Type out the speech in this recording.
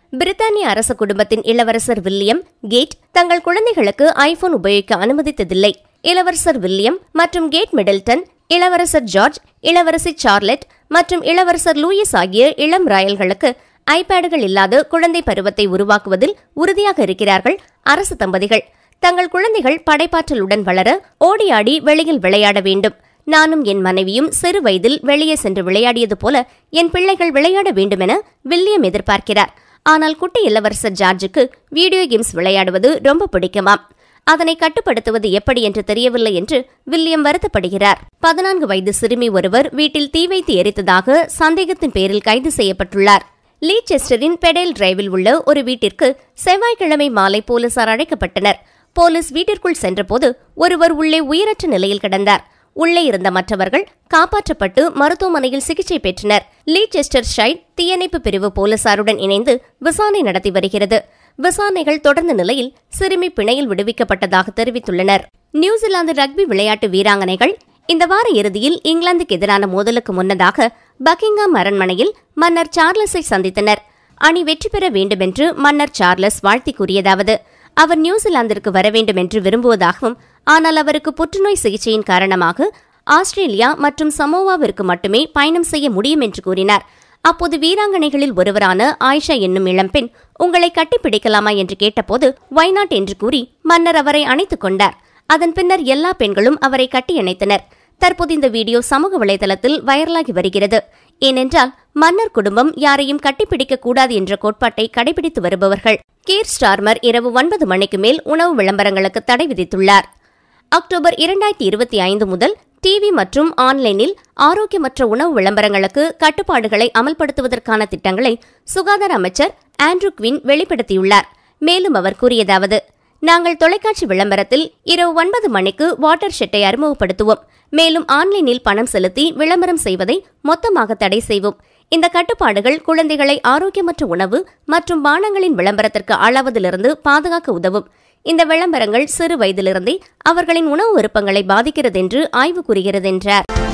பிரித்தானிய அரச குடும்பத்தின் இளவரசர் வில்லியம் கேட் தங்கள் குழந்தைகளுக்கு ஐபோன் உபயோகிக்க அனுமதித்ததில்லை இளவரசர் வில்லியம் மற்றும் கேட் மிடில்டன் இளவரசர் ஜார்ஜ் இளவரசி சார்லெட் மற்றும் இளவரசர் லூயிஸ் ஆகிய இளம் ராயல்களுக்கு ஐபேடுகள் இல்லாத குழந்தை பருவத்தை உருவாக்குவதில் உறுதியாக இருக்கிறார்கள் அரசு தம்பதிகள் தங்கள் குழந்தைகள் படைப்பாற்றலுடன் வளர ஓடியாடி வெளியில் விளையாட வேண்டும் நானும் என் மனைவியும் சிறு வயதில் வெளியே சென்று விளையாடியது போல என் பிள்ளைகள் விளையாட வேண்டுமென வில்லியம் எதிர்பார்க்கிறார் ஆனால் குட்டி இளவரசர் ஜார்ஜுக்கு வீடியோ கேம்ஸ் விளையாடுவது ரொம்ப பிடிக்குமாம் அதனை கட்டுப்படுத்துவது எப்படி என்று தெரியவில்லை என்று வில்லியம் வருத்தப்படுகிறார் பதினான்கு வயது சிறுமி ஒருவர் வீட்டில் தீ வைத்து எரித்ததாக சந்தேகத்தின் பேரில் கைது செய்யப்பட்டுள்ளார் லீச்செஸ்டரின் பெடேல் டிரைவில் உள்ள ஒரு வீட்டிற்கு செவ்வாய்க்கிழமை மாலை போலீசார் அழைக்கப்பட்டனர் போலீஸ் வீட்டிற்குள் சென்றபோது ஒருவர் உள்ளே உயிரற்ற நிலையில் கிடந்தார் உள்ளே இருந்த மற்றவர்கள் காப்பாற்றப்பட்டு மருத்துவமனையில் சிகிச்சை பெற்றனர் லீச்செஸ்டர் ஷைட் தீயணைப்பு பிரிவு போலீசாருடன் இணைந்து விசாரணை நடத்தி வருகிறது விசாரணைகள் தொடர்ந்த நிலையில் சிறுமி பிணையில் விடுவிக்கப்பட்டதாக தெரிவித்துள்ளனர் நியூசிலாந்து ரக்பி விளையாட்டு வீராங்கனைகள் இந்த வார இறுதியில் இங்கிலாந்துக்கு எதிரான மோதலுக்கு முன்னதாக பக்கிங்ஹாம் அரண்மனையில் மன்னர் சார்லஸை சந்தித்தனர் அணி வெற்றி பெற வேண்டுமென்று மன்னர் சார்லஸ் வாழ்த்தி கூறியதாவது அவர் நியூசிலாந்திற்கு வர வேண்டும் என்று விரும்புவதாகவும் ஆனால் அவருக்கு புற்றுநோய் சிகிச்சையின் காரணமாக ஆஸ்திரேலியா மற்றும் சமோவாவிற்கு மட்டுமே பயணம் செய்ய முடியும் என்று கூறினார் அப்போது வீராங்கனைகளில் ஒருவரான ஆயிஷா என்னும் இளம்பெண் உங்களை கட்டிப்பிடிக்கலாமா என்று கேட்டபோது வைநாட் என்று கூறி மன்னர் அவரை அணைத்துக் கொண்டார் அதன் பின்னர் எல்லா பெண்களும் அவரை கட்டியணைத்தனர் தற்போது இந்த வீடியோ சமூக வலைதளத்தில் வைரலாகி வருகிறது ஏனென்றால் மன்னர் குடும்பம் யாரையும் கட்டிப்பிடிக்க கூடாது என்ற கோட்பாட்டை கடைபிடித்து வருபவர்கள் கீர் ஸ்டார்மர் இரவு ஒன்பது மணிக்கு மேல் உணவு விளம்பரங்களுக்கு தடை விதித்துள்ளார் அக்டோபர் இரண்டாயிரத்தி இருபத்தி ஐந்து முதல் டிவி மற்றும் ஆன்லைனில் ஆரோக்கியமற்ற உணவு விளம்பரங்களுக்கு கட்டுப்பாடுகளை அமல்படுத்துவதற்கான திட்டங்களை சுகாதார அமைச்சர் ஆண்ட்ரூ குவின் வெளிப்படுத்தியுள்ளார் மேலும் அவர் கூறியதாவது நாங்கள் தொலைக்காட்சி விளம்பரத்தில் இரவு ஒன்பது மணிக்கு வாட்டர் ஷெட்டை அறிமுகப்படுத்துவோம் மேலும் ஆன்லைனில் பணம் செலுத்தி விளம்பரம் செய்வதை மொத்தமாக தடை செய்வோம் இந்த கட்டுப்பாடுகள் குழந்தைகளை ஆரோக்கியமற்ற உணவு மற்றும் பானங்களின் விளம்பரத்திற்கு ஆளாவதிலிருந்து பாதுகாக்க உதவும் இந்த விளம்பரங்கள் சிறு வயதிலிருந்தே அவர்களின் உணவு விருப்பங்களை பாதிக்கிறது என்று ஆய்வு கூறுகிறது என்றார்